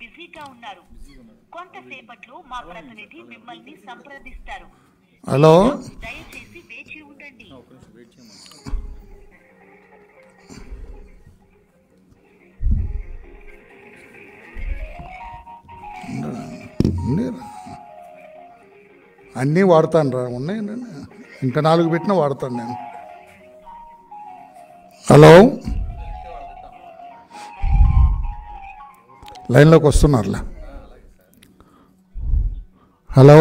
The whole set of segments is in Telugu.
బిజీగా ఉన్నారు కొంతసేపట్లో మా ప్రతినిధి మిమ్మల్ని సంప్రదిస్తారు హలో దయచేసి వేచి ఉండండి ఉన్నాయిరా. అన్నీ వాడతాను రా ఉన్నాయి ఇంకా నాలుగు పెట్టినా వాడతాను నేను హలో లైన్లోకి వస్తున్నారులే హలో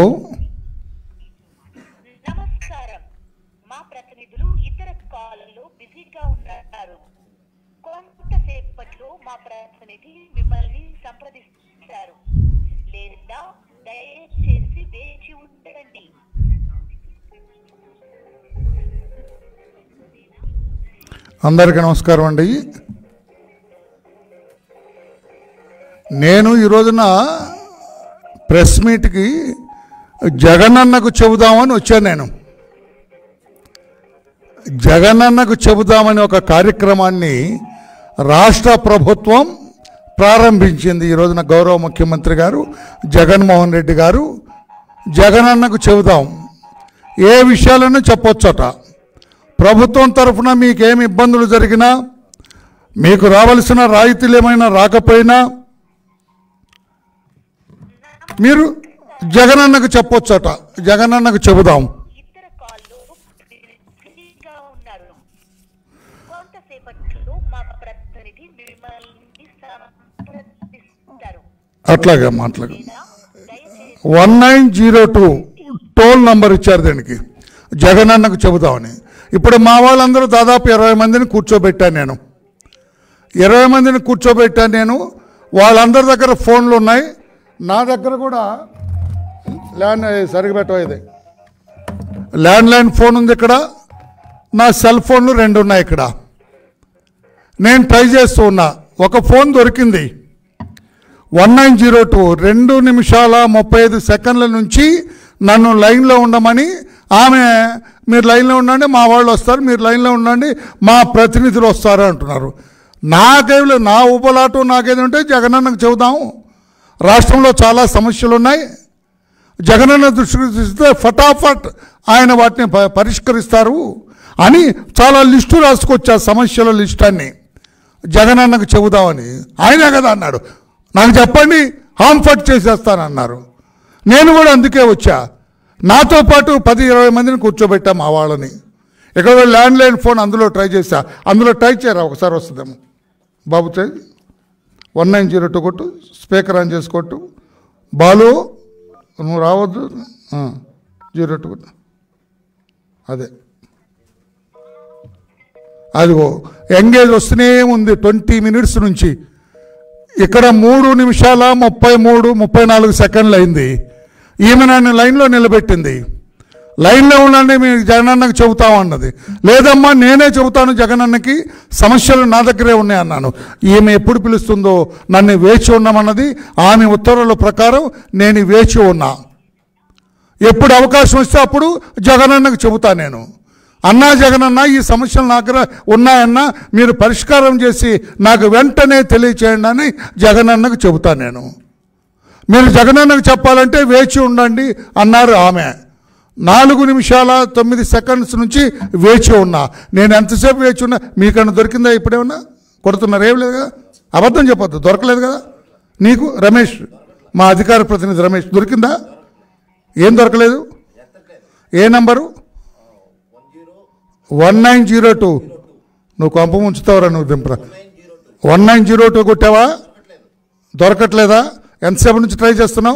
నమస్కారం మా ప్రతినిధులు ఇతర కాల్లో బిజీగా ఉన్నారు కొంతసేపట్లో మా ప్రతినిధి మిమ్మల్ని సంప్రదిస్తారు లేదా దయచేసి వేచి ఉండండి అందరికీ నమస్కారం అండి నేను ఈ రోజున ప్రెస్ మీట్కి జగనన్నకు చెబుదామని వచ్చాను నేను జగనన్నకు చెబుదామని ఒక కార్యక్రమాన్ని రాష్ట్ర ప్రభుత్వం ప్రారంభించింది ఈ రోజున గౌరవ ముఖ్యమంత్రి గారు జగన్మోహన్ రెడ్డి గారు జగనన్నకు చెబుదాం ఏ విషయాలను చెప్పొచ్చట ప్రభుత్వం తరఫున మీకేమి ఇబ్బందులు జరిగినా మీకు రావలసిన రాయితీలు ఏమైనా రాకపోయినా మీరు జగనన్నకు చెప్పొచ్చట జగనన్నకు చెబుదాం ఇతర కాల్లో బిజీగా ఉన్నారు కొంతసేపట్లో మా ప్రతినిధి మిమ్మల్ని సంప్రదిస్తారు అట్లాగే మాట్లాడు లేదా దయచేసి one nine zero two toll number ఇచ్చారు దీనికి జగనన్నకు చెబుదామని ఇప్పుడు మా వాళ్ళందరూ దాదాపు ఇరవై మందిని కూర్చోబెట్టాను నేను ఇరవై మందిని కూర్చోబెట్టాను నేను వాళ్ళందరి దగ్గర ఫోన్లు ఉన్నాయి నా దగ్గర కూడా ల్యాండ్ సరిగ్గా పెట్టవా ఇది ల్యాండ్ లైన్ ఫోన్ ఉంది ఇక్కడ నా సెల్ ఫోన్లు రెండు ఉన్నాయి ఇక్కడ నేను ట్రై చేస్తూ ఉన్నా ఒక ఫోన్ దొరికింది వన్ నైన్ జీరో టూ రెండు నిమిషాల ముప్పై ఐదు సెకండ్ల నుంచి నన్ను లైన్లో ఉండమని ఆమె మీరు లైన్లో ఉండండి మా వాళ్ళు వస్తారు మీరు లైన్లో ఉండండి మా ప్రతినిధులు వస్తారు అంటున్నారు నాకేం లేదు నా ఉపలాటం నాకేది ఉంటే జగనన్నకు చెబుదాము రాష్ట్రంలో చాలా సమస్యలు ఉన్నాయి జగనన్న దృష్టికి తీస్తే ఫటాఫట్ ఆయన వాటిని ప- పరిష్కరిస్తారు అని చాలా లిస్టు రాసుకొచ్చా సమస్యల లిస్ట్ అన్ని జగనన్నకు చెబుదామని ఆయనే కదా అన్నాడు నాకు చెప్పండి హాంఫర్ట్ చేసేస్తానన్నారు నేను కూడా అందుకే వచ్చా నాతో పాటు పది ఇరవై మందిని కూర్చోబెట్టా మా వాళ్ళని ఇక్కడ ల్యాండ్ లైన్ ఫోన్ అందులో ట్రై చేశా అందులో ట్రై చేయరా ఒకసారి వస్తుందేమో బాబు try one nine zero two కొట్టు స్పీకర్ ఆన్ చేసుకోట్టు బాలు నువ్వు రావద్దు ఆ, జీరో టూ కొట్టు అదే అదిగో ఎంగేజ్ వస్తూనే ఉంది ట్వంటీ మినిట్స్ నుంచి ఇక్కడ మూడు నిమిషాల ముప్పై మూడు ముప్పై నాలుగు సెకండ్లు అయింది ఈమె నన్ను లైన్లో నిలబెట్టింది లైన్లో ఉండండి మీ జగనన్నకి చెబుతామన్నది లేదమ్మా నేనే చెబుతాను జగనన్నకి సమస్యలు నా దగ్గరే ఉన్నాయి అన్నాను ఈమె ఎప్పుడు పిలుస్తుందో నన్ను వేచి ఉండమన్నది ఆమె ఉత్తర్వుల ప్రకారం నేను వేచి ఉన్నా ఎప్పుడు అవకాశం వస్తే అప్పుడు జగనన్నకు చెబుతా నేను అన్నా జగనన్న ఈ సమస్యలు నా దగ్గర ఉన్నాయన్నా మీరు పరిష్కారం చేసి నాకు వెంటనే తెలియచేయండి అని జగనన్నకు చెబుతా నేను మీరు జగనన్నకు చెప్పాలంటే వేచి ఉండండి అన్నారు ఆమె నాలుగు నిమిషాల తొమ్మిది సెకండ్స్ నుంచి వేచి ఉన్నా నేను ఎంతసేపు వేచి ఉన్నా మీకన్నా దొరికిందా ఇప్పుడేమన్నా కొడుతున్నారు ఏం లేదు కదా అబద్ధం చెప్పొద్దు దొరకలేదు కదా నీకు రమేష్ మా అధికార ప్రతినిధి రమేష్ దొరికిందా ఏం దొరకలేదు ఏ number one nine zero two నువ్వు కొంప ఉంచుతావురా నువ్వు దింపరా వన్ నైన్ జీరో టూ కొట్టావా దొరకట్లేదా ఎంతసేపు నుంచి ట్రై చేస్తున్నావు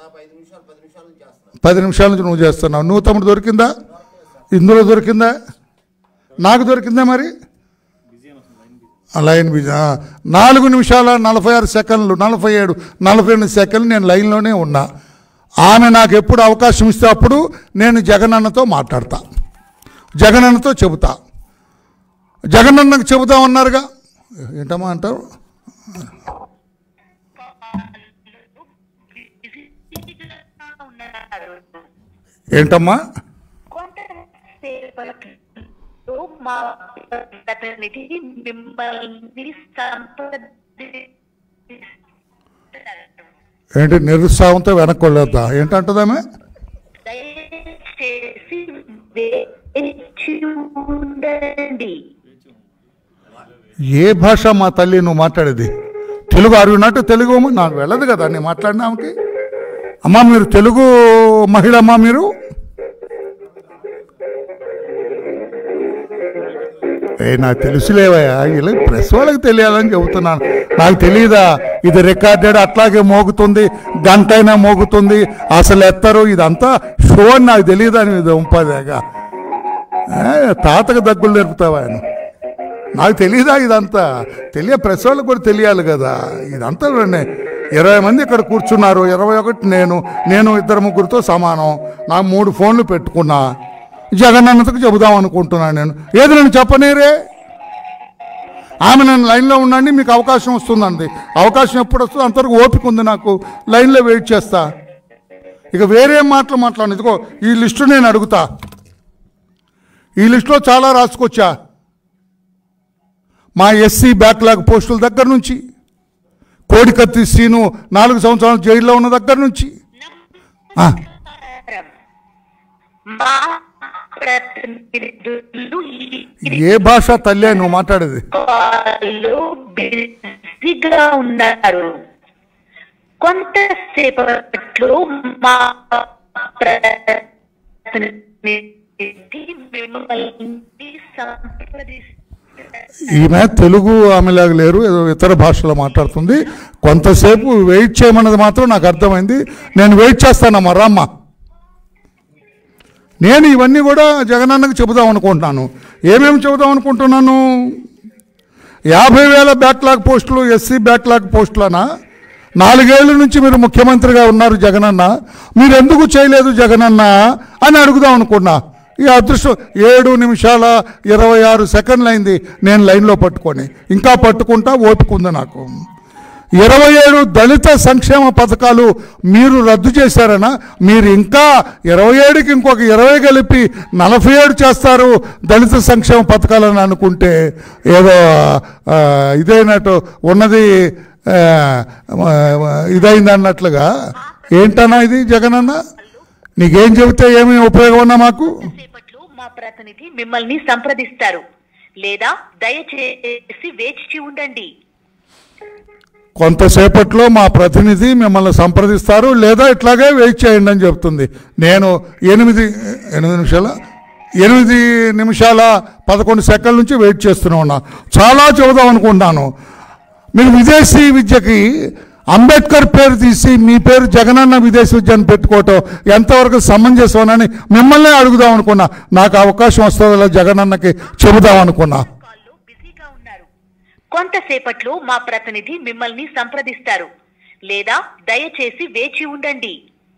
పది నిమిషాల నుంచి నువ్వు చేస్తున్నావు నువ్వు తమ్ముడు దొరికిందా ఇందులో దొరికిందా నాకు దొరికిందా మరి ఆ, లైన్ బిజీ ఆ, నాలుగు నిమిషాల నలభై ఆరు సెకండ్లు నలభై ఏడు నలభై ఎనిమిది సెకండ్లు నేను లైన్లోనే ఉన్నా ఆమె నాకు ఎప్పుడు అవకాశం ఇస్తే అప్పుడు నేను జగనన్నతో మాట్లాడతా జగనన్నతో చెబుతా జగనన్నకు చెబుతామన్నారుగా ఏంటమ్మా అంటారు బిజీగా ఉన్నారు ఏంటమ్మా కొంతసేపట్లో మా ప్రతినిధి మిమ్మల్ని సంప్రదిస్తారు ఏంటి నిరుత్సాహంతో వెనక్కి వెళ్ళొద్దా ఏంటంటదామే దయచేసి వేచి ఉండండి ఏ భాష మా తల్లి నువ్వు మాట్లాడేది తెలుగు అరిగినట్టు తెలుగు నాకు వెళ్ళదు కదా నేను మాట్లాడినామకి అమ్మా మీరు తెలుగు మహిళ అమ్మా మీరు ఏ నాకు తెలుసులేవయ్యా ఇలా ప్రెస్ వాళ్ళకి తెలియాలని చెబుతున్నాను నాకు తెలియదా ఇది రికార్డెడ్ అట్లాగే మోగుతుంది గంట అయినా మోగుతుంది అసలు ఎత్తరు ఇదంతా షో అని నాకు తెలియదని ఇది ఉంపదేగా ఏ, తాతకు దగ్గులు నేర్పుతావా ఆయన నాకు తెలియదా ఇదంతా తెలియ ప్రెస్ వాళ్ళకి కూడా తెలియాలి కదా ఇదంతా రండి. ఇరవై మంది ఇక్కడ కూర్చున్నారు ఇరవై ఒకటి నేను నేను ఇద్దరు ముగ్గురితో సమానం నా మూడు ఫోన్లు పెట్టుకున్నా జగనన్నతకు చెబుదాం అనుకుంటున్నాను నేను ఏది నేను చెప్పనీరే ఆమె నన్ను లైన్లో ఉండండి మీకు అవకాశం వస్తుందండి అవకాశం ఎప్పుడు వస్తుందో అంతవరకు ఓపిక ఉంది నాకు లైన్లో వెయిట్ చేస్తా ఇక వేరే మాటలు మాట్లాడు ఇదిగో ఈ లిస్టు నేను అడుగుతా ఈ లిస్టులో చాలా రాసుకొచ్చా మా ఎస్సీ బ్యాక్లాగ్ పోస్టుల దగ్గర నుంచి కోడికత్తి సీను నాలుగు సంవత్సరాలు జైల్లో ఉన్న దగ్గర నుంచి ఆ, మా ప్రతినిధులు ఏ భాష తల్లి నువ్వు మాట్లాడేది వాళ్ళు బిజీగా ఉన్నారు కొంతసేపట్లో మా ప్రతినిధి మిమ్మల్ని సంప్రదిస్తారు ఈమె తెలుగు ఆమెలాగా లేరు ఏదో ఇతర భాషలో మాట్లాడుతుంది కొంతసేపు వెయిట్ చేయమన్నది మాత్రం నాకు అర్థమైంది నేను వెయిట్ చేస్తానమ్మా రామ్మ నేను ఇవన్నీ కూడా జగనన్నకు చెబుదాం అనుకుంటున్నాను ఏమేమి చెబుదాం అనుకుంటున్నాను యాభై వేల బ్యాక్లాగ్ పోస్టులు ఎస్సీ బ్యాక్లాగ్ పోస్టులనా నాలుగేళ్ల నుంచి మీరు ముఖ్యమంత్రిగా ఉన్నారు జగనన్న మీరు ఎందుకు చేయలేదు జగనన్న అని అడుగుదాం అనుకున్నా ఈ అదృష్టం ఏడు నిమిషాల ఇరవై ఆరు సెకండ్లు అయింది నేను లైన్లో పట్టుకొని ఇంకా పట్టుకుంటా ఓపిక ఉంది నాకు ఇరవై ఏడు దళిత సంక్షేమ పథకాలు మీరు రద్దు చేశారనా మీరు ఇంకా ఇరవై ఏడుకి ఇంకొక ఇరవై కలిపి నలభై ఏడు చేస్తారు దళిత సంక్షేమ పథకాలని అనుకుంటే ఏదో ఆ, ఇదైనట్టు ఉన్నది ఆ, ఇదైంది అన్నట్లుగా ఏంటన్నా ఇది జగనన్న నీకేం చెబితే ఏమి ఉపయోగం ఉన్నా మాకు సేపట్లో మా ప్రతినిధి మిమ్మల్ని సంప్రదిస్తారు లేదా దయచేసి వేచి ఉండండి కొంతసేపట్లో మా ప్రతినిధి మిమ్మల్ని సంప్రదిస్తారు లేదా ఇట్లాగే వెయిట్ చేయండి అని చెప్తుంది నేను ఎనిమిది ఎనిమిది నిమిషాల ఎనిమిది నిమిషాల పదకొండు సెకండ్ల నుంచి వెయిట్ చేస్తూనే ఉన్నా చాలా చెబుదాం అనుకుంటున్నాను మీరు విదేశీ విద్యకి అంబేద్కర్ పేరు తీసి మీ పేరు జగనన్న విదేశీ విద్య అని పెట్టుకోవటం ఎంతవరకు సమంజసమని మిమ్మల్ని అడుగుదాం అనుకున్నా నాకు అవకాశం వస్తుందో జగనన్నకి చెబుదాం అనుకున్నా కాల్లో బిజీగా ఉన్నారు కొంతసేపట్లో మా ప్రతినిధి మిమ్మల్ని సంప్రదిస్తారు లేదా దయచేసి వేచి ఉండండి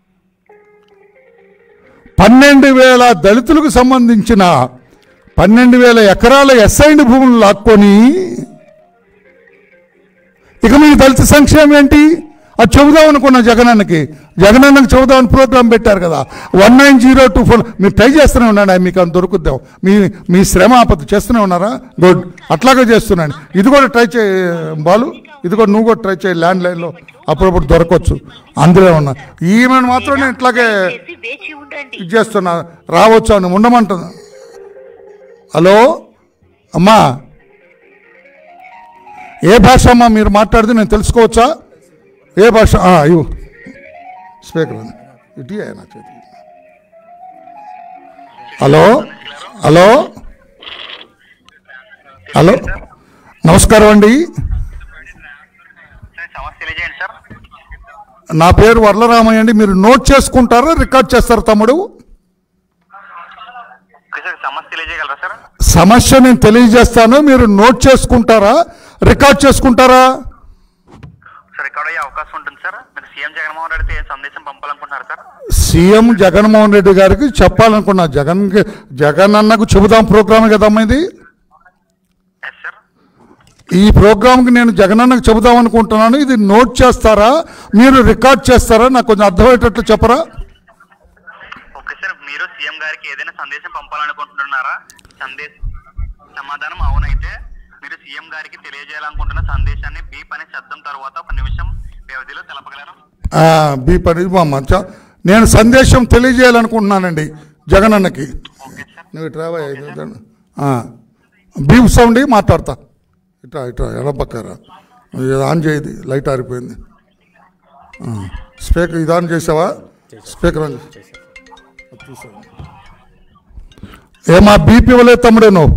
పన్నెండు వేల దళితులకు సంబంధించిన పన్నెండు వేల ఎకరాల ఎస్ఐండ్ భూములు లాక్కొని ఇక మీ దళిత సంక్షేమం ఏంటి అది చెబుదాం అనుకున్నా జగనన్నకి జగనన్నకి చెబుదామని ప్రోగ్రాం పెట్టారు కదా one nine zero two four మీరు ట్రై చేస్తూనే ఉన్నాడు మీకు అంత దొరుకుద్దాం మీ మీ శ్రమ ఆపద చేస్తూనే ఉన్నారా గుడ్ అట్లాగే చేస్తున్నాను ఇది కూడా ట్రై చేయి బాలు ఇది కూడా నువ్వు కూడా ట్రై చేయి ల్యాండ్ లైన్లో అప్పుడప్పుడు దొరకవచ్చు అందులో ఉన్నా ఈమెను మాత్రం నేను ఇట్లాగే దయచేసి వేచి ఉండండి ఇది చేస్తున్నా రావచ్చు అని ఉండమంటున్నా హలో అమ్మా ఏ భాష అమ్మా మీరు మాట్లాడితే నేను తెలుసుకోవచ్చా ఏ భాష ఆ, ఇవ్వు స్పీకర్ ఉంది. ఇటీ నా చేతికి హలో హలో హలో నమస్కారం అండి సార్ సమస్య తెలియజేయండి సార్ నా పేరు వరలరామయ్య అండి మీరు నోట్ చేసుకుంటారా రికార్డ్ చేస్తారా తమ్ముడు ఓకే సార్ సమస్య తెలియజేయగలరా సార్ సమస్య నేను తెలియజేస్తాను మీరు నోట్ చేసుకుంటారా రికార్డ్ చేసుకుంటారా సార్ ఇక్కడ అయ్యే అవకాశం ఉంటుంది సార్ మీరు సీఎం జగన్మోహన్ రెడ్డితో ఏ సందేశం పంపాలనుకుంటున్నారు సార్ సీఎం జగన్మోహన్ రెడ్డి గారికి చెప్పాలనుకున్నా జగన్ జగన్ అన్నకు చెబుదాం ప్రోగ్రామ్ కదమ్మా ఇది ఎస్ సార్ ఈ ప్రోగ్రామ్కి నేను జగన్ అన్నకు చెబుదాం అనుకుంటున్నాను ఇది నోట్ చేస్తారా మీరు రికార్డ్ చేస్తారా నాకు కొంచెం అర్థమయ్యేటట్లు చెప్పరా ఓకే సార్ మీరు సీఎం గారికి ఏదైనా సందేశం పంపాలనుకుంటున్నారా సందేశ సమాధానం అవునైతే మీరు సీఎం గారికి తెలియజేయాలనుకుంటున్న సందేశాన్ని బీప్ అనే శబ్దం తర్వాత ఒక నిమిషం వ్యవధిలో తెలపగలరు బీప్ అనేది మా మంచ నేను సందేశం తెలియజేయాలనుకుంటున్నానండి జగన్ అన్నకి ఓకే సార్ నువ్వు ఇట్రా బీప్ సౌండ్ మాట్లాడతా ఇట్రా ఇట్రా ఎలా పక్కరా ఇది ఆన్ చేయది లైట్ ఆరిపోయింది ఆ, స్పీకర్ ఇది ఆన్ చేసావా స్పీకర్ ఆన్ చేసి- చూసావా? ఏమా బీపీ ఇవ్వలేదు తమ్ముడు నువ్వు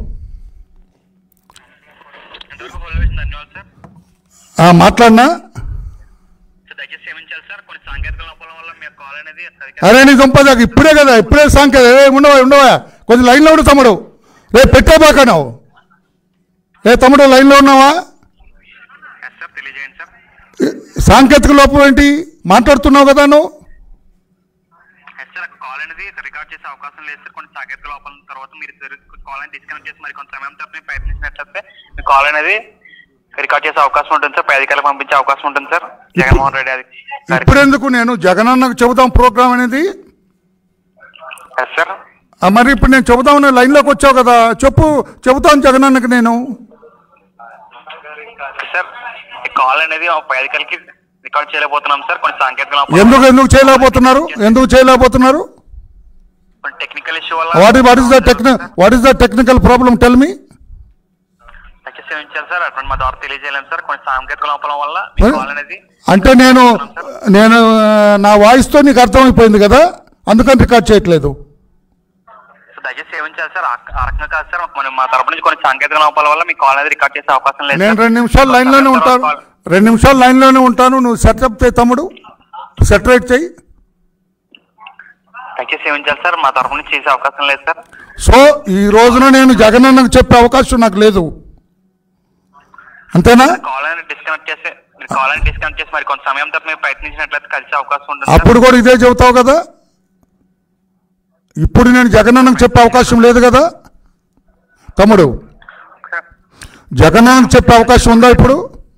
ఇంతవరకు హోల్డ్ వేసిన ధన్యవాదాలు సార్ ఆ, మాట్లాడినా సార్ దయచేసి క్షమించాలి సార్ కొన్ని సాంకేతిక లోపాల వల్ల మీ కాల్ అనేది సరిగ్గా అరే నీ దుంపదాక ఇప్పుడే కదా ఇప్పుడే సాంకేతిక ఏ ఉండవా ఉండవా కొంచెం లైన్లో ఉండు తమ్ముడు రేపు పెట్టేబాక నువ్వు ఏ తమ్ముడు లైన్లో ఉన్నావా ఎస్ సార్ తెలియజేయండి సార్ సాంకేతిక లోపం ఏంటి మాట్లాడుతున్నావు కదా నువ్వు ఎస్ సార్ కాల్ అనేది రికార్డ్ చేసే అవకాశం లేదు సార్ కొన్ని సాంకేతిక లోపాల తర్వాత మీరు కాల్ అనేది డిస్కనెక్ట్ చేసి మరి కొంత సమయం తర్వాత మీరు ప్రయత్నించినట్లయితే మీ కాల్ అనేది రికార్డ్ చేసే అవకాశం ఉంటుంది సార్ పై అధికారులకు పంపించే అవకాశం ఉంటుంది సార్ జగన్మోహన్ రెడ్డి అది ఇప్పుడెందుకు నేను జగనన్నకు చెబుదాం ప్రోగ్రామ్ అనేది ఎస్ సార్ ఆ, మరి ఇప్పుడు నేను చెబుదామని లైన్లోకి వచ్చావు కదా చెప్పు చెబుతాను జగనన్నకి నేను సార్ ఈ కాల్ అనేది పై అధికారులకి రికార్డ్ చేయలేకపోతున్నాం సార్ కొన్ని సాంకేతిక లోపాలు ఎందుకు ఎందుకు చేయలేకపోతున్నారు ఎందుకు చేయలేకపోతున్నారు కొన్ని టెక్నికల్ ఇష్యూ వల్ల వాట్ వాట్ ఇస్ ద టెక్ని what is the technical problem tell me దయచేసి క్షమించాలి సార్ అటువంటి మా ద్వారా తెలియజేయలేము సార్ కొన్ని సాంకేతిక లోపల వల్ల మీ Huh? కాల్ అనేది అంటే నేను నేను ఆ, నా వాయిస్తో నీకు అర్థమైపోయింది కదా అందుకని రికార్డ్ చేయట్లేదు సో దయచేసి సేవించాలి సార్ ఆ ఆ రకంగా కాదు సార్ మనం మా తరపు నుంచి కొన్ని సాంకేతిక లోపాల వల్ల మీ కాల్ అనేది రికార్డ్ చేసే అవకాశం లేదు నేను సార్. రెండు నిమిషాలు లైన్లోనే ఉంటాను రెండు నిమిషాలు లైన్లోనే ఉంటాను నువ్వు సెటప్ చేయి తమ్ముడు సెటరేట్ చేయి దయచేసి సేవించాలి సార్ మా తరపు నుంచి చేసే అవకాశం లేదు సార్ సో ఈ రోజున నేను జగనన్నకు చెప్పే అవకాశం నాకు లేదు అంతేనా కాల్ అనేది డిస్కనెక్ట్ చేసి మీరు కాల్ అనేది డిస్కనెక్ట్ చేసి మరి కొంత సమయం తర్వాత మీరు ప్రయత్నించినట్లయితే కలిసే అవకాశం ఉంటుంది సార్. అప్పుడు కూడా ఇదే చెబుతావు కదా ఇప్పుడు నేను జగనన్నకు చెప్పే అవకాశం లేదు కదా తమ్ముడు సార్, జగనన్నకు చెప్పే అవకాశం ఉందా ఇప్పుడు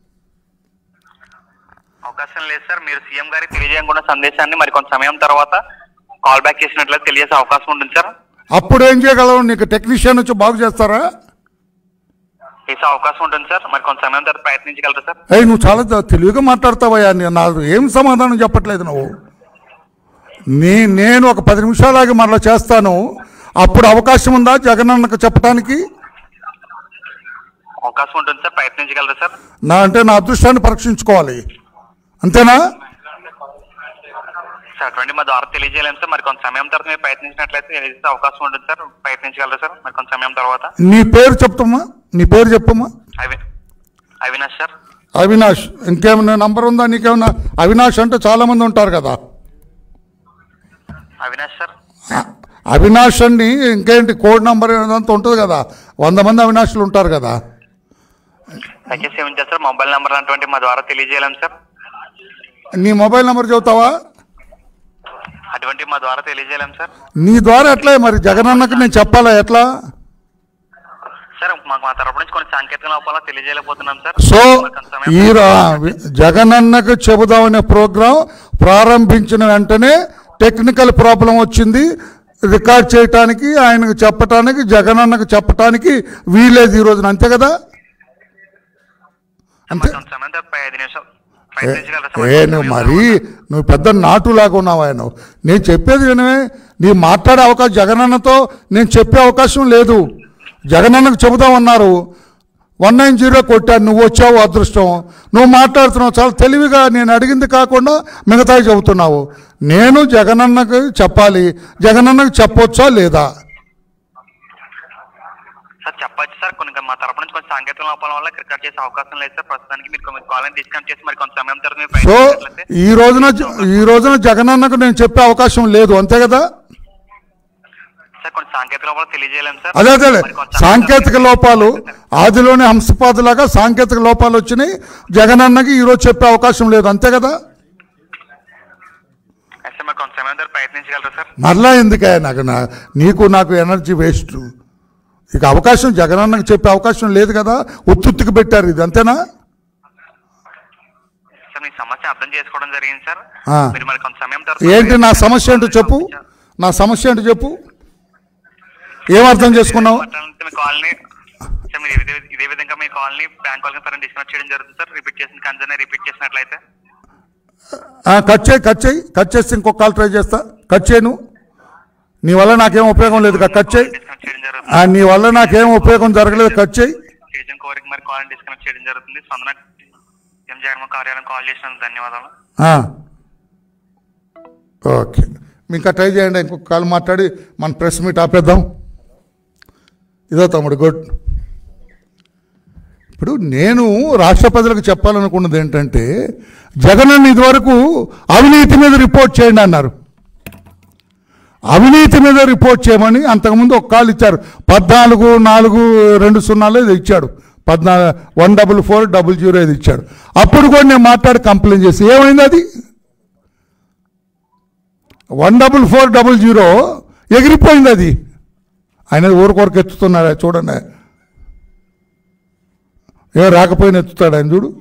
అవకాశం లేదు సార్ మీరు సీఎం గారికి తెలియజేయకుండా సందేశాన్ని మరి కొంత సమయం తర్వాత కాల్ బ్యాక్ చేసినట్లయితే తెలియజేసే అవకాశం ఉంటుంది సార్ అప్పుడు ఏం చేయగలవు నీకు టెక్నీషియన్ వచ్చి బాగు చేస్తారా చేసే అవకాశం ఉంటుంది సార్ మరి కొంత సమయం తర్వాత ప్రయత్నించగలరు సార్ ఏయ్ నువ్వు చాలా ద- తెలివిగా మాట్లాడతావయ్యా నీ- నాకు ఏం సమాధానం చెప్పట్లేదు నువ్వు నీ నేను ఒక పది నిమిషాలాగి మరలా చేస్తాను అప్పుడు అవకాశం ఉందా జగనన్నకు చెప్పడానికి అవకాశం ఉంటుంది సార్ ప్రయత్నించగలరు సార్ నా అంటే నా అదృష్టాన్ని పరీక్షించుకోవాలి అంతేనా సార్ అటువంటి మా ద్వారా తెలియజేయలేము సార్ మరి కొంత సమయం తర్వాత మీరు ప్రయత్నించినట్లయితే తెలియజేసే అవకాశం ఉంటుంది సార్ ప్రయత్నించగలరు సార్ మరి కొంత సమయం తర్వాత నీ పేరు చెప్తామా నీ పేరు చెప్పమ్మా అవి అవినాష్ సార్ అవినాష్ ఇంకేమైనా నంబర్ ఉందా నీకేమన్నా అవినాష్ అంటే చాలా మంది ఉంటారు కదా అవినాష్ సార్ అ- అవినాష్ అండి ఇంకేంటి కోడ్ నంబర్ అంతా ఉంటుంది కదా వంద మంది అవినాష్లు ఉంటారు కదా దయచేసి ఏమించారు సార్ మొబైల్ నెంబర్ అటువంటి మా ద్వారా తెలియజేయలేము సార్ నీ మొబైల్ నెంబర్ చెబుతావా అటువంటి మా ద్వారా తెలియజేయలేము సార్ నీ ద్వారా ఎట్లా మరి జగనన్నకి నేను చెప్పాలా ఎట్లా సార్ మాకు మా తరపు నుంచి కొన్ని సాంకేతిక లోపాల తెలియజేయలేకపోతున్నాం సార్ సో మరి కొంత సమయం ఈ రా- జగనన్నకు చెబుదామనే ప్రోగ్రాం ప్రారంభించిన వెంటనే టెక్నికల్ ప్రాబ్లం వచ్చింది రికార్డ్ చేయటానికి ఆయనకు చెప్పటానికి జగనన్నకు చెప్పటానికి వీలేదు ఈ రోజున అంతే కదా అంతే మరి కొంత సమయం తర్వాత పై ఐదు నిమిషాలు ప్రయత్నించగలరు సార్ ఏ మరి కొంత నువ్వు సమయం మరీ నువ్వు పెద్ద నాటులాగా ఉన్నావా నువ్వు నేను చెప్పేది వినవే నీ మాట్లాడే అవకాశం జగనన్నతో నేను చెప్పే అవకాశం లేదు జగనన్నకు చెబుదామన్నారు వన్ నైన్ జీరో కొట్టాను నువ్వు వచ్చావు అదృష్టం నువ్వు మాట్లాడుతున్నావు చాలా తెలివిగా నేను అడిగింది కాకుండా మిగతావి చెబుతున్నావు నేను జగనన్నకు చెప్పాలి జగనన్నకు చెప్పొచ్చా లేదా సార్ చెప్పచ్చు సార్ కొన్ని మా తరపు నుంచి కొన్ని సాంకేతిక లోపాల వల్ల క్రికెట్ చేసే అవకాశం లేదు సార్ ప్రస్తుతానికి మీరు కొన్ని కాల్ డిస్కౌంట్ చేసి మరి కొంత సమయం తర్వాత మీరు సో ప్రయత్నించినట్లయితే ఈ రోజున ఈ రోజున జగనన్నకు నేను చెప్పే అవకాశం లేదు అంతే కదా సార్ కొన్ని సాంకేతిక లోపాలు తెలియజేయలేము సార్ అదే అదే మరి కొంత సమయం సాంకేతిక తర్వాత లోపాలు ఆదిలోనే హంసపాదులాగా సాంకేతిక లోపాలు వచ్చినాయి జగనన్నకి ఈరోజు చెప్పే అవకాశం లేదు అంతే కదా ఎస్ సార్ మరి కొంత సమయం తర్వాత ప్రయత్నించగలరు సార్ మరలా ఎందుకే నాకు నా నీకు నాకు ఎనర్జీ వేస్ట్ ఇక అవకాశం జగనన్నకి చెప్పే అవకాశం లేదు కదా ఉత్తుత్తికి పెట్టారు ఇది అంతేనా సార్ మీ సమస్య అర్థం చేసుకోవడం జరిగింది సార్ ఆ. మీరు మరి కొంత సమయం తర్వాత ఏంటి నా సమస్య ఏంటో చెప్పు నా సమస్య ఏంటో చెప్పు ఏం అర్థం చేసుకున్నావు మీ కాల్ని సార్ మీరు ఇదే ఇదే విధంగా మీ కాల్ని బ్యాంక్ వాళ్ళకి పరంగా డిస్కనెక్ట్ చేయడం జరుగుతుంది సార్ రిపీట్ చేసిన కన్సర్న్ రిపీట్ చేసినట్లయితే ఆ, కట్ చేయి కట్ చేయి కట్ చేస్తే ఇంకొక కాల్ ట్రై చేస్తా కట్ చేయను నీ వల్ల నాకేం ఉపయోగం లేదు ఇక కట్ చేయి డిస్కనెక్ట్ చేయడం జరుగుతుంది ఆ, నీ వల్ల నాకేం ఉపయోగం జరగలేదు కట్ చేయి ఏజెంట్ కోరిక మరి కాల్ డిస్కనెక్ట్ చేయడం జరుగుతుంది స్పందన ఎం జగన్మోహన్ కార్యాలయం కాల్ చేసినందుకు ధన్యవాదాలు ఆ. ఓకే మీ ఇంకా ట్రై చేయండి ఇంకొక కాల్ మాట్లాడి మన ప్రెస్ మీట్ ఆపేద్దాం ఇదో తమ్ముడు గుడ్ ఇప్పుడు నేను రాష్ట్ర ప్రజలకు చెప్పాలనుకున్నది ఏంటంటే జగనన్న ఇదివరకు అవినీతి మీద రిపోర్ట్ చేయండి అన్నారు అవినీతి మీద రిపోర్ట్ చేయమని అంతకుముందు ఒక కాల్ ఇచ్చారు పద్నాలుగు నాలుగు రెండు సున్నాలు ఇది ఇచ్చాడు పద్నా one double four double zero ఇది ఇచ్చాడు అప్పుడు కూడా నేను మాట్లాడి కంప్లైంట్ చేసి ఏమైంది అది one double four double zero ఎగిరిపోయింది అది ఆయన ఊరికొరకు ఎత్తుతున్నాడు అది చూడండి ఏం రాకపోయినా ఎత్తుతాడు ఆయన చూడు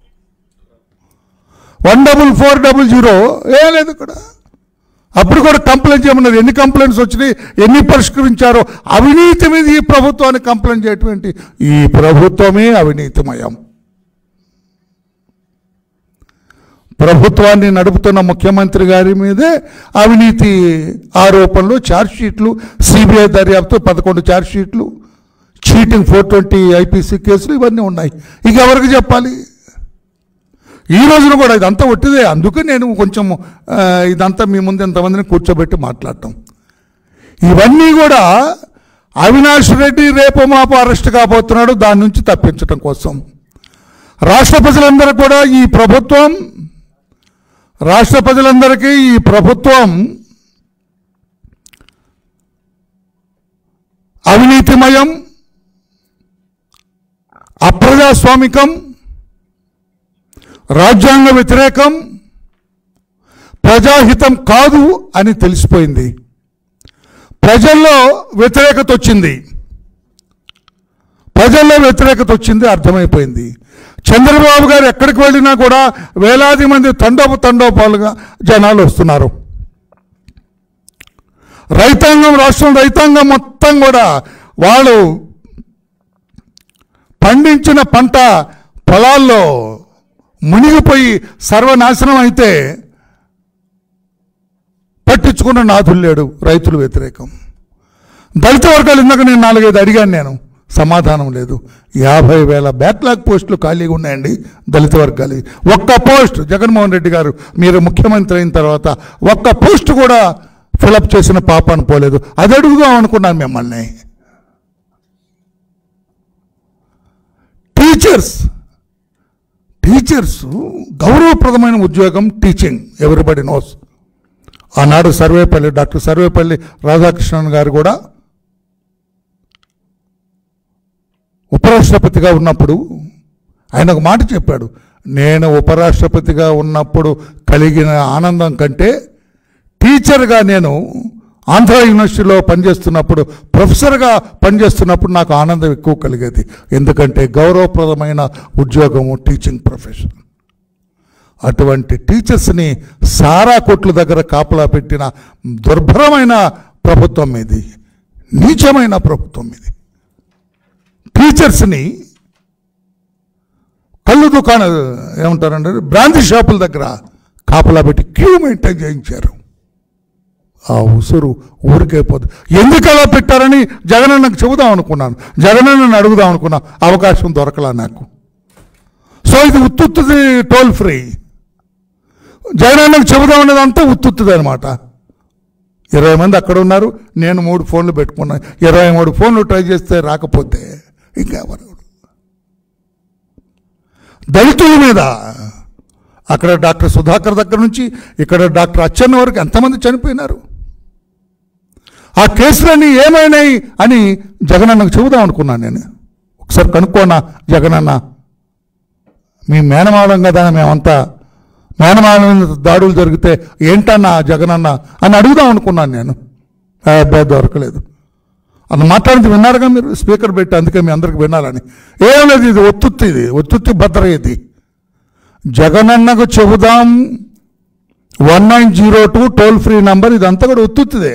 one double four double zero ఏ లేదు ఇక్కడ అప్పుడు కూడా కంప్లైంట్ చేయమన్నారు ఎన్ని కంప్లైంట్స్ వచ్చినాయి ఎన్ని పరిష్కరించారో అవినీతి మీద ఈ ప్రభుత్వాన్ని కంప్లైంట్ చేయటువంటి ఈ ప్రభుత్వమే అవినీతిమయం ప్రభుత్వాన్ని నడుపుతున్న ముఖ్యమంత్రి గారి మీదే అవినీతి ఆరోపణలు ఛార్జ్ షీట్లు సిబిఐ దర్యాప్తు పదకొండు ఛార్జ్ షీట్లు చీటింగ్ ఫోర్ ట్వంటీ ఐపీసీ కేసులు ఇవన్నీ ఉన్నాయి ఇక ఎవరికి చెప్పాలి ఈ రోజున కూడా ఇదంతా ఒట్టిదే అందుకే నేను కొంచెం ఆ, ఇదంతా మీ ముందు ఎంతమందిని కూర్చోబెట్టి మాట్లాడటం ఇవన్నీ కూడా అవినాష్ రెడ్డి రేపు మాపు అరెస్ట్ కాబోతున్నాడు దాని నుంచి తప్పించడం కోసం రాష్ట్ర ప్రజలందరూ కూడా ఈ ప్రభుత్వం రాష్ట్ర ప్రజలందరికీ ఈ ప్రభుత్వం అవినీతిమయం అప్రజాస్వామికం రాజ్యాంగ వ్యతిరేకం ప్రజాహితం కాదు అని తెలిసిపోయింది ప్రజల్లో వ్యతిరేకత వచ్చింది ప్రజల్లో వ్యతిరేకత వచ్చింది అర్థమైపోయింది చంద్రబాబు గారు ఎక్కడికి వెళ్ళినా కూడా వేలాది మంది తండోప తండోపాలుగా జనాలు వస్తున్నారు రైతాంగం రాష్ట్రం రైతాంగం మొత్తం కూడా వాళ్ళు పండించిన పంట పొలాల్లో మునిగిపోయి సర్వనాశనం అయితే పట్టించుకున్న నాథులు లేడు రైతులు వ్యతిరేకం దళిత వర్గాలు ఇందాక నేను నాలుగైదు అడిగాను నేను సమాధానం లేదు యాభై వేల బ్యాక్లాగ్ పోస్టులు ఖాళీగా ఉన్నాయండి దళిత వర్గాలు ఒక్క పోస్ట్ జగన్మోహన్ రెడ్డి గారు మీరు ముఖ్యమంత్రి అయిన తర్వాత ఒక్క పోస్ట్ కూడా ఫిలప్ చేసిన పాపాను పోలేదు అది అడుగుదాం అనుకున్నాను మిమ్మల్ని టీచర్స్ టీచర్స్ గౌరవప్రదమైన ఉద్యోగం టీచింగ్ ఎవ్రీబడి నోస్ ఆనాడు సర్వేపల్లి డాక్టర్ సర్వేపల్లి రాధాకృష్ణన్ గారు కూడా ఉపరాష్ట్రపతిగా ఉన్నప్పుడు ఆయన ఒక మాట చెప్పాడు నేను ఉపరాష్ట్రపతిగా ఉన్నప్పుడు కలిగిన ఆనందం కంటే టీచర్గా నేను ఆంధ్ర యూనివర్సిటీలో పనిచేస్తున్నప్పుడు ప్రొఫెసర్గా పనిచేస్తున్నప్పుడు నాకు ఆనందం ఎక్కువ కలిగేది ఎందుకంటే గౌరవప్రదమైన ఉద్యోగము టీచింగ్ ప్రొఫెషన్ అటువంటి టీచర్స్ని సారా కొట్ల దగ్గర కాపలా పెట్టిన దుర్భరమైన ప్రభుత్వం ఇది నీచమైన ప్రభుత్వం ఇది టీచర్స్ని కళ్ళు దుకాణ ఏమంటారంటే బ్రాంతి షాపుల దగ్గర కాపలా పెట్టి క్యూ మెయింటైన్ చేయించారు ఆ ఉసురు ఊరికే పోదు ఎందుకు అలా పెట్టారని జగనన్నకు చెబుదాం అనుకున్నాను జగనన్నను అడుగుదాం అనుకున్నా అవకాశం దొరకలా నాకు సో ఇది ఉత్తుత్తుది టోల్ ఫ్రీ జగనన్నకు చెబుదాం అనేదంతా ఉత్తుత్తుది అనమాట ఇరవై మంది అక్కడ ఉన్నారు నేను మూడు ఫోన్లు పెట్టుకున్నాను ఇరవై మూడు ఫోన్లు ట్రై చేస్తే రాకపోతే ఇంకా ఎవరు దళితుల మీద అక్కడ డాక్టర్ సుధాకర్ దగ్గర నుంచి ఇక్కడ డాక్టర్ అచ్చెన్న వరకు ఎంతమంది చనిపోయినారు ఆ కేసులన్నీ ఏమైనాయి అని జగనన్నకు చెబుదాం అనుకున్నాను నేను ఒకసారి కనుక్కోనా జగనన్న మీ మేనమావడం కదా మేమంతా మేనమావడం మీద దాడులు జరిగితే ఏంటన్నా జగనన్న అని అడుగుదాం అనుకున్నాను నేను ఆ అబ్బాయి దొరకలేదు అది మాట్లాడింది విన్నారుగా మీరు స్పీకర్ పెట్టి అందుకే మీ అందరికి వినాలని ఏం లేదు ఇది ఒత్తుత్తి ఇది ఒత్తుత్తి భద్ర ఇది జగనన్నకు చెబుదాం one nine zero two toll free number ఇదంతా కూడా ఒత్తుత్తిదే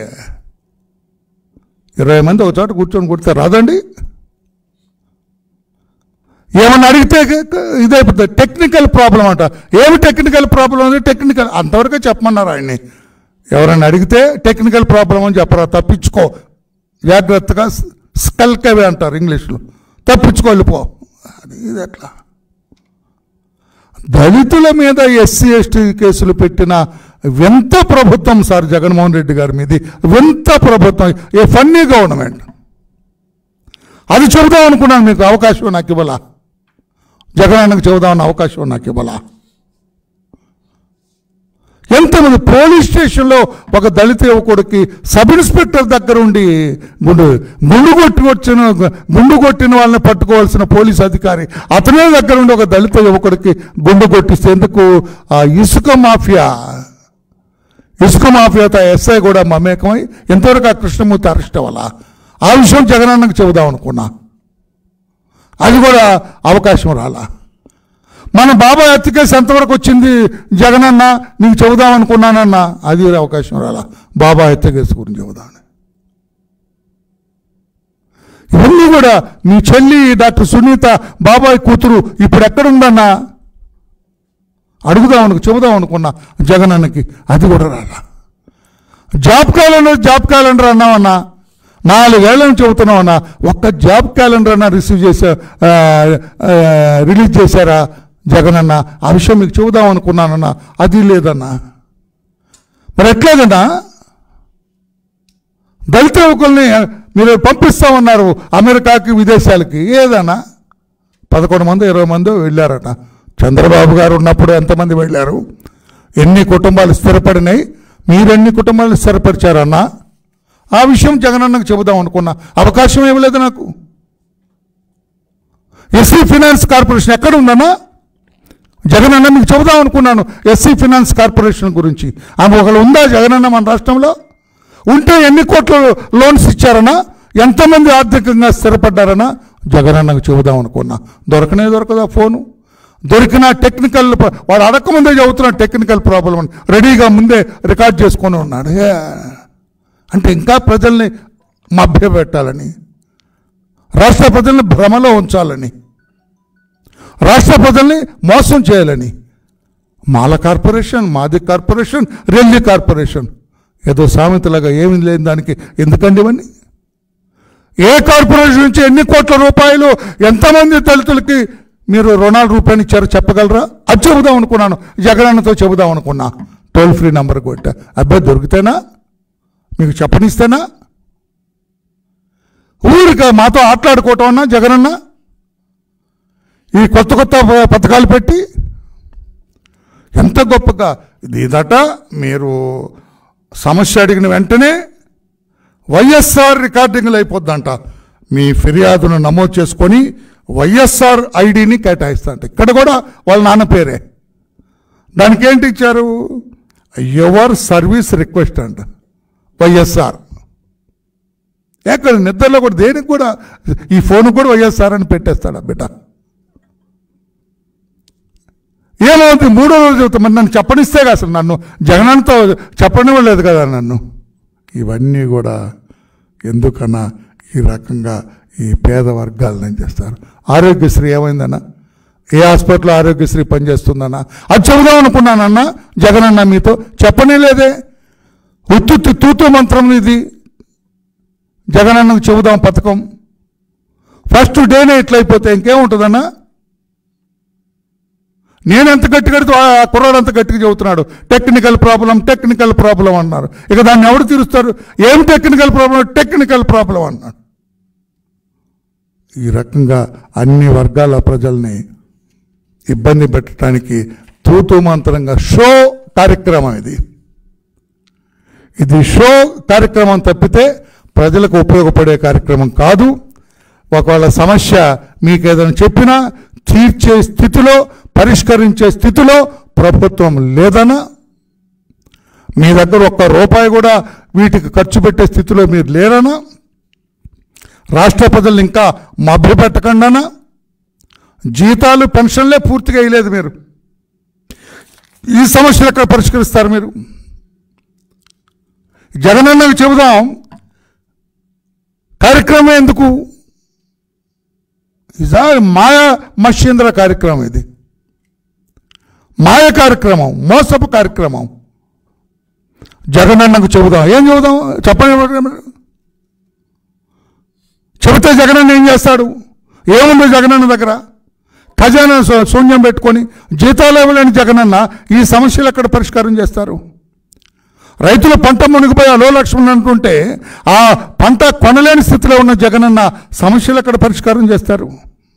ఇరవై మంది ఒక చోట కూర్చొని కొడితే రాదండి ఏమన్నా అడిగితే ఇదైపోతుంది టెక్నికల్ ప్రాబ్లం అంట ఏమి టెక్నికల్ ప్రాబ్లం అని టెక్నికల్ అంతవరకే చెప్పమన్నారు ఆయన్ని ఎవరైనా అడిగితే టెక్నికల్ ప్రాబ్లం అని చెప్పరా తప్పించుకో జాగ్రత్తగా స్కల్కవే అంటారు ఇంగ్లీష్లో తప్పించుకో వెళ్ళిపో అది ఇది ఎట్లా దళితుల మీద ఎస్సీ ఎస్టీ కేసులు పెట్టిన వింత ప్రభుత్వం సార్ జగన్మోహన్ రెడ్డి గారి మీది వింత ప్రభుత్వం ఏ ఫన్నీ గవర్నమెంట్ అది చెబుదాం అనుకున్నాను మీకు అవకాశం నాకు ఇవ్వాల జగనన్నకు చెబుదామన్న అవకాశం నాకు ఇవ్వాల ఎంతమంది పోలీస్ స్టేషన్లో ఒక దళిత యువకుడికి సబ్ ఇన్స్పెక్టర్ దగ్గర ఉండి గుండు గుండు కొట్టి వచ్చిన గుండు కొట్టిన వాళ్ళని పట్టుకోవాల్సిన పోలీస్ అధికారి అతనే దగ్గర ఉండి ఒక దళిత యువకుడికి గుండు కొట్టిస్తే ఎందుకు ఆ ఇసుక మాఫియా ఇసుక మాఫియాతో ఎస్ఐ కూడా మమేకమై ఎంతవరకు ఆ కృష్ణమూర్తి అరెస్ట్ అవ్వాలా ఆ విషయం జగనన్నకు చెబుదాం అనుకున్నా అది కూడా అవకాశం రాలా మన బాబాయ్ హత్య కేసు ఎంతవరకు వచ్చింది జగనన్న నీకు చెబుదాం అనుకున్నానన్న అది అవకాశం రాలా బాబాయ్ హత్య కేసు గురించి చెబుదామని ఇవన్నీ కూడా మీ చెల్లి డాక్టర్ సునీత బాబాయ్ కూతురు ఇప్పుడు ఎక్కడుందన్నా అడుగుదాం అనుకు చెబుదాం అనుకున్నా జగనన్నకి అది కూడా రాలా జాబ్ క్యాలెండర్ జాబ్ క్యాలెండర్ అన్నామన్నా నాలుగేళ్లను చెబుతున్నామన్నా ఒక్క జాబ్ క్యాలెండర్ అన్నా రిసీవ్ చేసా ఆ, ఆ, రిలీజ్ చేశారా జగనన్న ఆ విషయం మీకు చెబుదాం అనుకున్నానన్నా అది లేదన్నా మరి ఎట్లాగన్నా దళిత యువకుల్ని మీరు పంపిస్తామన్నారు అమెరికాకి విదేశాలకి ఏదన్నా పదకొండు మంది ఇరవై మంది వెళ్ళారట చంద్రబాబు గారు ఉన్నప్పుడు ఎంతమంది వెళ్ళారు ఎన్ని కుటుంబాలు స్థిరపడినాయి మీరెన్ని కుటుంబాలు స్థిరపరిచారన్నా ఆ విషయం జగనన్నకు చెబుదాం అనుకున్నా అవకాశం ఇవ్వలేదు నాకు ఎస్సీ ఫినాన్స్ కార్పొరేషన్ ఎక్కడ ఉందన్నా జగనన్న మీకు చెబుదాం అనుకున్నాను ఎస్సీ ఫినాన్స్ కార్పొరేషన్ గురించి ఆమె ఒకళ్ళు ఉందా జగనన్న మన రాష్ట్రంలో ఉంటే ఎన్ని కోట్ల లోన్స్ ఇచ్చారనా ఎంతమంది ఆర్థికంగా స్థిరపడ్డారనా జగనన్నకు చెబుదాం అనుకున్నా దొరకనే దొరకదా ఫోను దొరికిన టెక్నికల్ ప్ర- వాడు అడగకముందే చెబుతున్న టెక్నికల్ ప్రాబ్లం అని రెడీగా ముందే రికార్డ్ చేసుకొని ఉన్నాడు ఏ, అంటే ఇంకా ప్రజల్ని మభ్యపెట్టాలని రాష్ట్ర ప్రజల్ని భ్రమలో ఉంచాలని రాష్ట్ర ప్రజల్ని మోసం చేయాలని మాల కార్పొరేషన్ మాది కార్పొరేషన్ రెల్లి కార్పొరేషన్ ఏదో సామెతలాగా ఏమి లేని దానికి ఎందుకండి ఇవన్నీ ఏ కార్పొరేషన్ నుంచి ఎన్ని కోట్ల రూపాయలు ఎంతమంది దళితులకి మీరు రుణాల రూపాయలు ఇచ్చారో చెప్పగలరా అది చెబుదాం అనుకున్నాను జగనన్నతో చెబుదాం అనుకున్నా టోల్ ఫ్రీ నంబర్ కొట్టా అబ్బాయి దొరికితేనా మీకు చెప్పనిస్తేనా ఊరిక మాతో ఆటలాడుకోవటం అన్నా జగనన్న ఈ కొత్త కొత్త ప- పథకాలు పెట్టి ఎంత గొప్పగా ఇదట మీరు సమస్య అడిగిన వెంటనే వైఎస్ఆర్ రికార్డింగ్లు అయిపోద్దంట మీ ఫిర్యాదును నమోదు చేసుకొని వైఎస్ఆర్ ఐడిని కేటాయిస్తాంట ఇక్కడ కూడా వాళ్ళ నాన్న పేరే దానికి ఏంటి ఇచ్చారు యువర్ సర్వీస్ రిక్వెస్ట్ అంట వైఎస్ఆర్ ఎక్కడ నిద్రలో కూడా దేనికి కూడా ఈ ఫోన్ కూడా వైఎస్ఆర్ అని పెట్టేస్తాడు ఆ బిడ్డ ఏమవుతుంది మూడో రోజు చెబుతా మరి నన్ను చెప్పనిస్తే కదా అసలు నన్ను జగనంతో చెప్పనివ్వలేదు కదా నన్ను ఇవన్నీ కూడా ఎందుకన్నా ఈ రకంగా ఈ పేద వర్గాలను ఏం చేస్తారు ఆరోగ్యశ్రీ ఏమైందన్నా ఏ హాస్పిటల్లో ఆరోగ్యశ్రీ పనిచేస్తుందన్నా అది చెబుదాం అనుకున్నానన్నా జగనన్న మీతో చెప్పనే లేదే ఉత్తుత్తి తూతు మంత్రం ఇది జగనన్నకు చెబుదాం పథకం ఫస్ట్ డేనే ఇట్లయిపోతే ఇంకేముంటుందన్నా నేను ఎంత గట్టి కడితే ఆ కుర్రాడు అంత గట్టిగా చెబుతున్నాడు టెక్నికల్ ప్రాబ్లం టెక్నికల్ ప్రాబ్లం అన్నారు ఇక దాన్ని ఎవరు తీరుస్తారు ఏం టెక్నికల్ ప్రాబ్లం టెక్నికల్ ప్రాబ్లం అన్నాడు ఈ రకంగా అన్ని వర్గాల ప్రజల్ని ఇబ్బంది పెట్టడానికి తూతూ మంత్రంగా షో కార్యక్రమం ఇది ఇది షో కార్యక్రమం తప్పితే ప్రజలకు ఉపయోగపడే కార్యక్రమం కాదు ఒకవేళ సమస్య మీకు ఏదైనా చెప్పినా తీర్చే స్థితిలో పరిష్కరించే స్థితిలో ప్రభుత్వం లేదనా మీ దగ్గర ఒక్క రూపాయి కూడా వీటికి ఖర్చు పెట్టే స్థితిలో మీరు లేరనా రాష్ట్ర ప్రజలు ఇంకా మభ్యపెట్టకుండానా జీతాలు పెన్షన్లే పూర్తిగా వేయలేదు మీరు ఈ సమస్యలు ఎక్కడ పరిష్కరిస్తారు మీరు జగనన్నకు చెబుదాం కార్యక్రమం ఎందుకు ఇదా మాయ మషేంద్ర కార్యక్రమం ఇది మాయ కార్యక్రమం మోసపు కార్యక్రమం జగనన్నకు చెబుదాం ఏం చెబుదాం చెప్పండి చెబితే జగనన్న ఏం చేస్తాడు ఏముంది జగనన్న దగ్గర ఖజానా శూ- శూన్యం పెట్టుకొని జీతాలు ఇవ్వలేని జగనన్న ఈ సమస్యలు ఎక్కడ పరిష్కారం చేస్తారు రైతులు పంట మునిగిపోయి అలో లక్ష్మణ్ అంటుంటే ఆ పంట కొనలేని స్థితిలో ఉన్న జగనన్న సమస్యలు ఎక్కడ పరిష్కారం చేస్తారు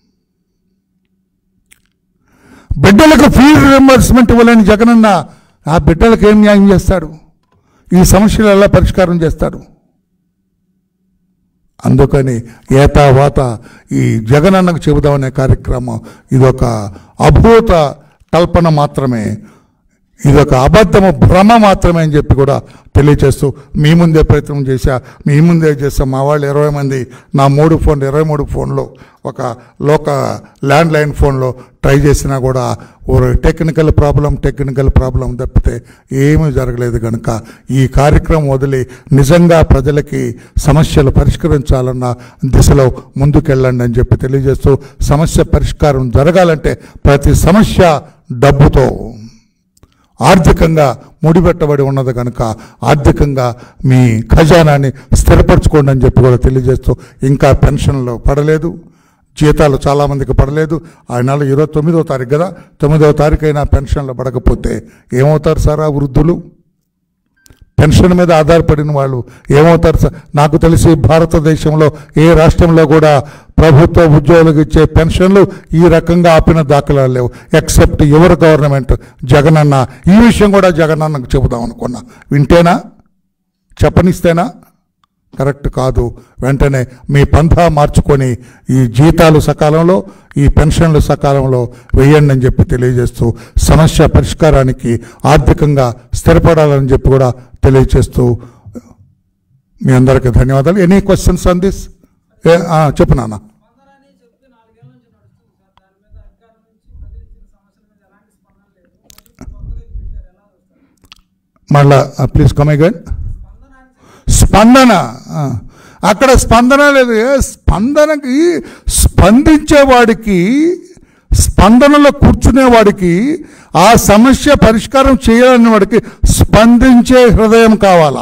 బిడ్డలకు ఫీజు రియంబర్స్మెంట్ ఇవ్వలేని జగనన్న ఆ బిడ్డలకు ఏం న్యాయం చేస్తాడు ఈ సమస్యలు ఎలా పరిష్కారం చేస్తాడు అందుకని ఏతావాత ఈ జగనన్నకు చెబుదామనే కార్యక్రమం ఇదొక అభూత కల్పన మాత్రమే ఇదొక అబద్ధము భ్రమ మాత్రమే అని చెప్పి కూడా తెలియచేస్తూ మీ ముందే ప్రయత్నం చేశా మీ ముందే చేసా మా వాళ్ళు ఇరవై మంది నా మూడు ఫోన్లు ఇరవై మూడు ఫోన్లో ఒక లోక ల్యాండ్ లైన్ ఫోన్లో ట్రై చేసినా కూడా ఓ టెక్నికల్ ప్రాబ్లం టెక్నికల్ ప్రాబ్లం తప్పితే ఏమీ జరగలేదు కనుక ఈ కార్యక్రమం వదిలి నిజంగా ప్రజలకి సమస్యలు పరిష్కరించాలన్న దిశలో ముందుకెళ్ళండి అని చెప్పి తెలియజేస్తూ సమస్య పరిష్కారం జరగాలంటే ప్రతి సమస్య డబ్బుతో ఆర్థికంగా ముడిపెట్టబడి ఉన్నది కనుక ఆర్థికంగా మీ ఖజానాన్ని స్థిరపరచుకోండి అని చెప్పి కూడా తెలియజేస్తూ ఇంకా పెన్షన్లు పడలేదు జీతాలు చాలామందికి పడలేదు ఆ నెల ఇరవై తొమ్మిదో తారీఖు కదా తొమ్మిదవ తారీఖు అయినా పెన్షన్లు పడకపోతే ఏమవుతారు సార్ ఆ వృద్ధులు పెన్షన్ మీద ఆధారపడిన వాళ్ళు ఏమవుతారు సార్ నాకు తెలిసి భారతదేశంలో ఏ రాష్ట్రంలో కూడా ప్రభుత్వ ఉద్యోగులకు ఇచ్చే పెన్షన్లు ఈ రకంగా ఆపిన దాఖలాలు లేవు ఎక్సెప్ట్ యువర్ గవర్నమెంట్ జగనన్న ఈ విషయం కూడా జగనన్నకు చెబుదాం అనుకున్నా వింటేనా చెప్పనిస్తేనా కరెక్ట్ కాదు వెంటనే మీ పంథా మార్చుకొని ఈ జీతాలు సకాలంలో ఈ పెన్షన్లు సకాలంలో వేయండి అని చెప్పి తెలియజేస్తూ సమస్య పరిష్కారానికి ఆర్థికంగా స్థిరపడాలని చెప్పి కూడా తెలియజేస్తూ మీ అందరికీ ధన్యవాదాలు ఎనీ క్వశ్చన్స్ ఆన్ దిస్ చెప్పు నాన్న స్పందనని చెప్పి నాలుగేళ్ల నుంచి నడుస్తుంది సార్ దాని మీద అధికారం నుంచి ప్రజలు ఇచ్చిన సమస్యల మీద ఎలాంటి స్పందన లేదు కొత్తగా ఇది పెట్టారు ఎలా చూస్తారు మళ్ళా ప్లీజ్ కమ్ అగైన్ స్పందన అని చెప్పి స్పందన ఆ. అక్కడ స్పందన లేదు ఏ స్పందనకి స్పందించేవాడికి స్పందనలో కూర్చునేవాడికి ఆ సమస్య పరిష్కారం చేయాలని వాడికి స్పందించే హృదయం కావాలా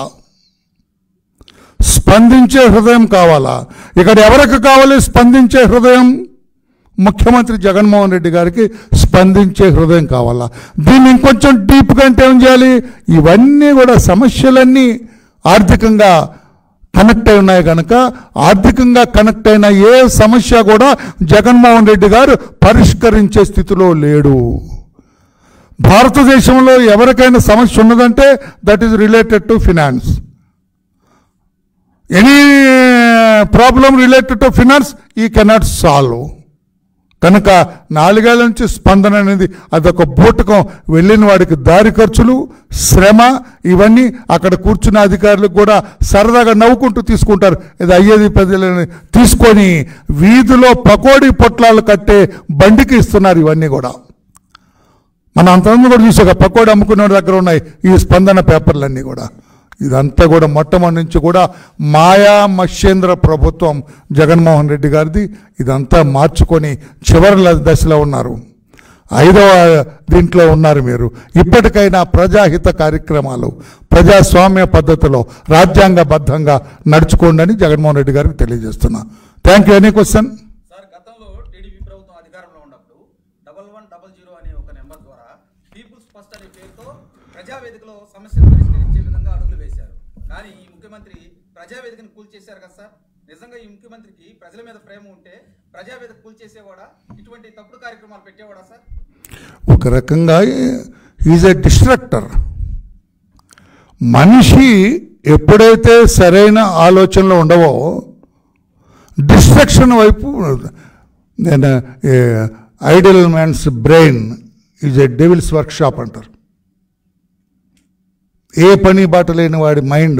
స్పందించే హృదయం కావాలా ఇక్కడ ఎవరికి కావాలి స్పందించే హృదయం ముఖ్యమంత్రి జగన్మోహన్ రెడ్డి గారికి స్పందించే హృదయం కావాలా దీన్ని ఇంకొంచెం డీప్గా అంటే ఏం చేయాలి ఇవన్నీ కూడా సమస్యలన్నీ ఆర్థికంగా కనెక్ట్ అయి ఉన్నాయి కనుక ఆర్థికంగా కనెక్ట్ అయిన ఏ సమస్య కూడా జగన్మోహన్ రెడ్డి గారు పరిష్కరించే స్థితిలో లేడు భారతదేశంలో ఎవరికైనా సమస్య ఉన్నదంటే that is related to finance any problem related to finance he cannot solve కనుక నాలుగేళ్ల నుంచి స్పందన అనేది అదొక బూటకం వెళ్ళిన వాడికి దారి ఖర్చులు శ్రమ ఇవన్నీ అక్కడ కూర్చున్న అధికారులకు కూడా సరదాగా నవ్వుకుంటూ తీసుకుంటారు ఇది అయ్యేది ప్రజలని తీసుకొని వీధిలో పకోడీ పొట్లాలు కట్టే బండికి ఇస్తున్నారు ఇవన్నీ కూడా మన అంతమంది కూడా చూసాక పకోడీ అమ్ముకునే దగ్గర ఉన్నాయి ఈ స్పందన పేపర్లన్నీ కూడా ఇదంతా కూడా మొట్టమొదటి నుంచి కూడా మాయా మత్స్యేంద్ర ప్రభుత్వం జగన్మోహన్ రెడ్డి గారిది ఇదంతా మార్చుకొని చివరి ల- దశలో ఉన్నారు ఐదవ దీంట్లో ఉన్నారు మీరు ఇప్పటికైనా ప్రజాహిత కార్యక్రమాలు ప్రజాస్వామ్య పద్ధతిలో రాజ్యాంగబద్ధంగా నడుచుకోండి అని జగన్మోహన్ రెడ్డి గారికి తెలియజేస్తున్నా thank you any question sir గతంలో టీడీపీ ప్రభుత్వం అధికారంలో ఉన్నప్పుడు డబల్ వన్ డబల్ జీరో అనే ఒక నెంబర్ ద్వారా పీపుల్స్ ఫస్ట్ అనే పేరుతో ప్రజావేదికలో సమస్యలు పరిష్కరించే విధంగా అడుగులు వేశారు కానీ ఈ ముఖ్యమంత్రి ప్రజావేదికను కూల్చేశారు కదా సార్ నిజంగా ఈ ముఖ్యమంత్రికి ప్రజల మీద ప్రేమ ఉంటే ప్రజావేదిక కూల్చేసేవాడా ఇటువంటి తప్పుడు కార్యక్రమాలు పెట్టేవాడా సార్ ఒక రకంగా ఈజ్ ఎ డిస్ట్రక్టర్ మనిషి ఎప్పుడైతే సరైన ఆలోచనలు ఉండవో డిస్ట్రక్షన్ వైపు నేను ideal man's brain is a devil's workshop అంటారు ఏ పని బాట లేని వాడి మైండ్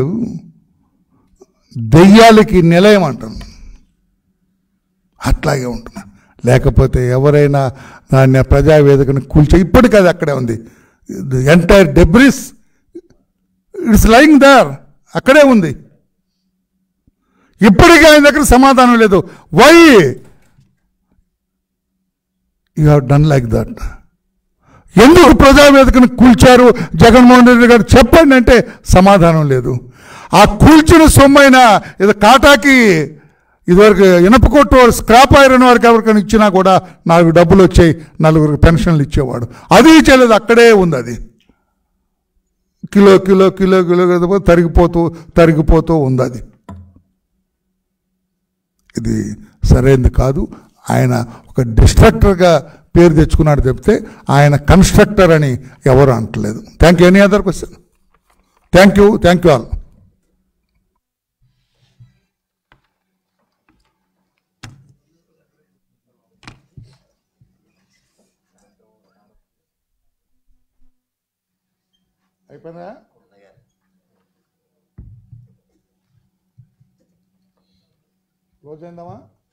దెయ్యాలకి నిలయం అంటాను అట్లాగే ఉంటున్నా లేకపోతే ఎవరైనా దాన్ని ఆ ప్రజావేదికను కూల్చే ఇప్పటికీ అది అక్కడే ఉంది entire debris it's lying there అక్కడే ఉంది ఇప్పటికీ ఆయన దగ్గర సమాధానం లేదు why you have done like that ఎందుకు ప్రజావేదికను కూల్చారు జగన్మోహన్ రెడ్డి గారు చెప్పండి అంటే సమాధానం లేదు ఆ కూల్చిన సొమ్మైనా ఇది కాటాకి ఇదివరకు ఇనప కొట్టు స్క్రాప్ ఐరన్ వారికి ఎవరికైనా ఇచ్చినా కూడా నాకు డబ్బులు వచ్చాయి నలుగురికి పెన్షన్లు ఇచ్చేవాడు అది చేయలేదు అక్కడే ఉంది అది kilo kilo kilo kilo kilo తరిగిపోతూ తరిగిపోతూ ఉంది అది ఇది సరైనది కాదు ఆయన ఒక డిస్ట్రక్టర్గా పేరు తెచ్చుకున్నాడు చెప్తే ఆయన కన్స్ట్రక్టర్ అని ఎవరు అంటలేదు thank you any other question thank you thank you all అయిపోయిందా క్లోజ్ అయిందామా